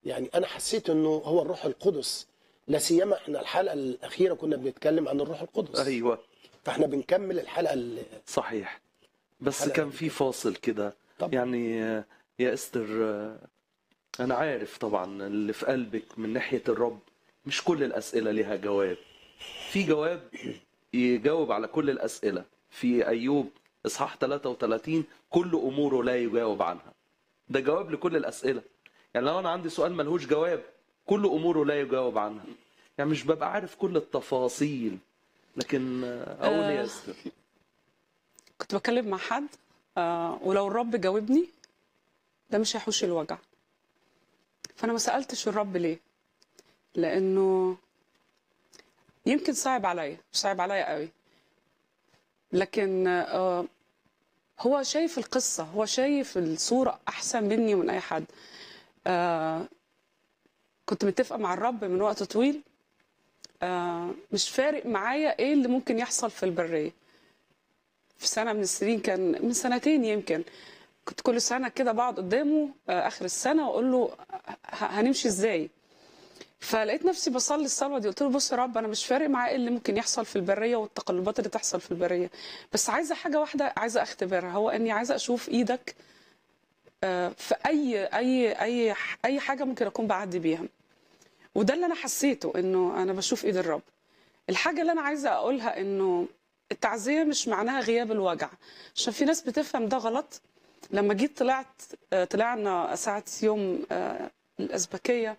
يعني انا حسيت انه هو الروح القدس لا سيما احنا الحلقه الاخيره كنا بنتكلم عن الروح القدس ايوه فاحنا بنكمل الحلقه ال- صحيح بس حلقة كان في فاصل كده طب يعني آه، يا استر آه، انا عارف طبعا اللي في قلبك من ناحية الرب مش كل الاسئلة ليها جواب في جواب يجاوب على كل الاسئلة في ايوب اصحاح 33 كل اموره لا يجاوب عنها ده جواب لكل الاسئلة يعني لو انا عندي سؤال ملهوش جواب كل اموره لا يجاوب عنها يعني مش ببقى عارف كل التفاصيل لكن آه، اقول يا آه. استر كنت بتكلم مع حد آه ولو الرب جاوبني ده مش هيحوش الوجع فانا ما سالتش الرب ليه لانه يمكن صعب عليا مش صعب عليا قوي لكن آه هو شايف القصه هو شايف الصوره احسن مني ومن اي حد آه كنت متفقه مع الرب من وقت طويل آه مش فارق معايا ايه اللي ممكن يحصل في البريه في سنه من السنين كان من سنتين يمكن كنت كل سنه كده بقعد قدامه آه، اخر السنه واقول له ه- هنمشي ازاي فلقيت نفسي بصلي الصلوه دي قلت له بص يا رب انا مش فارق معايا ايه اللي ممكن يحصل في البريه والتقلبات اللي تحصل في البريه بس عايزه حاجه واحده عايزه اختبرها هو اني عايزه اشوف ايدك آه، في اي اي اي اي حاجه ممكن اكون بعدي بيها وده اللي انا حسيته انه انا بشوف ايد الرب الحاجه اللي انا عايزه اقولها انه التعزيه مش معناها غياب الوجع عشان في ناس بتفهم ده غلط لما جيت طلعت آه، طلعنا ساعة يوم آه، الأزبكية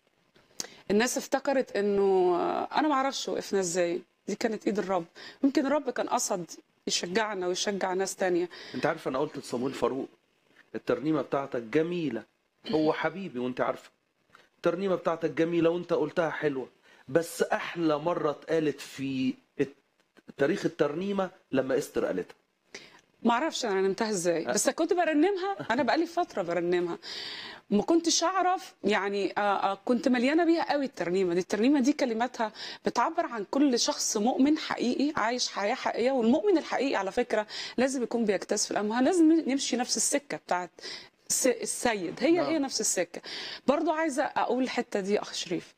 الناس افتكرت انه آه، انا ما اعرفش وقفنا ازاي دي كانت ايد الرب يمكن الرب كان قصد يشجعنا ويشجع ناس تانية انت عارف انا قلت لصمويل فاروق الترنيمه بتاعتك جميله هو حبيبي وانت عارفه الترنيمه بتاعتك جميله وانت قلتها حلوه بس احلى مره اتقالت في الت- تاريخ الترنيمه لما استر قالتها ما اعرفش انا نمتها ازاي بس كنت برنمها انا بقالي فتره برنمها ما كنتش اعرف يعني آه، آه، كنت مليانه بيها قوي الترنيمه دي الترنيمه دي كلماتها بتعبر عن كل شخص مؤمن حقيقي عايش حياه حقيقيه والمؤمن الحقيقي على فكره لازم يكون بيجتاز في الامها لازم نمشي نفس السكه بتاعت الس- السيد هي نعم. هي نفس السكه برضو عايزه اقول الحته دي يا اخ شريف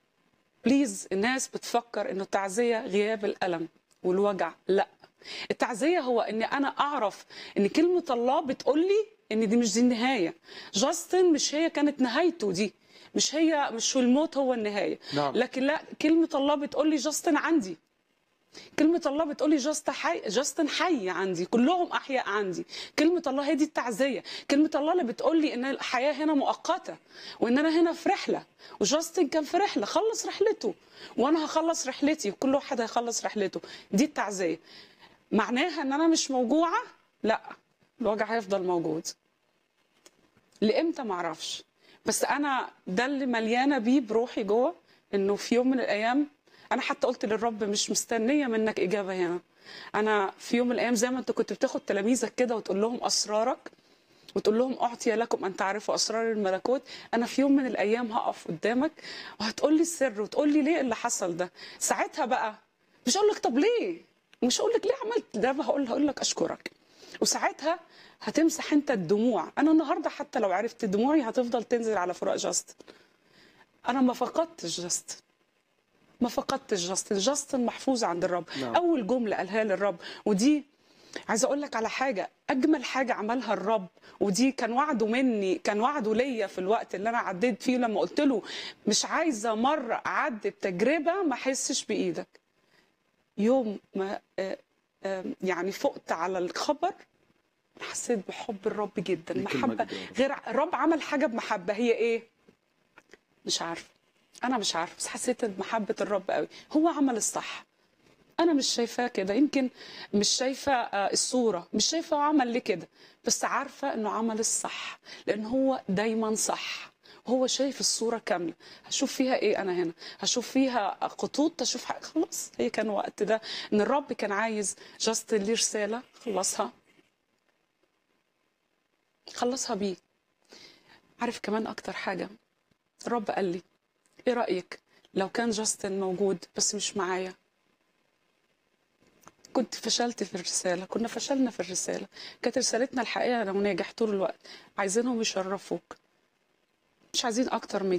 بليز الناس بتفكر انه التعزيه غياب الالم والوجع لا التعزيه هو ان انا اعرف ان كلمه الله بتقول لي ان دي مش دي النهايه جاستن مش هي كانت نهايته دي مش هي مش الموت هو النهايه نعم. لكن لا كلمه الله بتقول لي جاستن عندي كلمة الله بتقولي جاست حي جاستن حي عندي كلهم أحياء عندي كلمة الله هي دي التعزية كلمة الله اللي بتقولي إن الحياة هنا مؤقتة وإن أنا هنا في رحلة وجاستن كان في رحلة خلص رحلته وأنا هخلص رحلتي وكل واحد هيخلص رحلته دي التعزية معناها إن أنا مش موجوعة لا الوجع هيفضل موجود لإمتى معرفش بس أنا ده اللي مليانة بيه بروحي جوه إنه في يوم من الأيام انا حتى قلت للرب مش مستنيه منك اجابه هنا انا في يوم من الايام زي ما انت كنت بتاخد تلاميذك كده وتقول لهم اسرارك وتقول لهم اعطي لكم ان تعرفوا اسرار الملكوت انا في يوم من الايام هقف قدامك وهتقول لي السر وتقول لي ليه اللي حصل ده ساعتها بقى مش هقول لك طب ليه مش هقول لك ليه عملت ده هقول هقول لك اشكرك وساعتها هتمسح انت الدموع انا النهارده حتى لو عرفت دموعي هتفضل تنزل على فراق جاستن انا ما فقدتش جاستن ما فقدتش جاستن جاستن محفوظ عند الرب نعم. اول جمله قالها للرب ودي عايزه اقول لك على حاجه اجمل حاجه عملها الرب ودي كان وعده مني كان وعده ليا في الوقت اللي انا عديت فيه لما قلت له مش عايزه مره اعدي بتجربه ما احسش بايدك يوم ما آه، آه، يعني فقت على الخبر حسيت بحب الرب جدا دي كلمة محبه جديدة. غير الرب عمل حاجه بمحبه هي ايه مش عارفه انا مش عارفه بس حسيت بمحبه الرب قوي هو عمل الصح انا مش شايفاه كده يمكن مش شايفه آه، الصوره مش شايفه هو عمل ليه كده بس عارفه انه عمل الصح لان هو دايما صح هو شايف الصورة كاملة هشوف فيها ايه انا هنا هشوف فيها خطوط اشوف حاجة خلاص هي كان وقت ده ان الرب كان عايز جاستن ليه رسالة خلصها خلصها بيه عارف كمان اكتر حاجة الرب قال لي ايه رأيك لو كان جاستن موجود بس مش معايا كنت فشلت في الرسالة كنا فشلنا في الرسالة كانت رسالتنا الحقيقة أنا وناجح طول الوقت عايزينهم يشرفوك مش عايزين اكتر من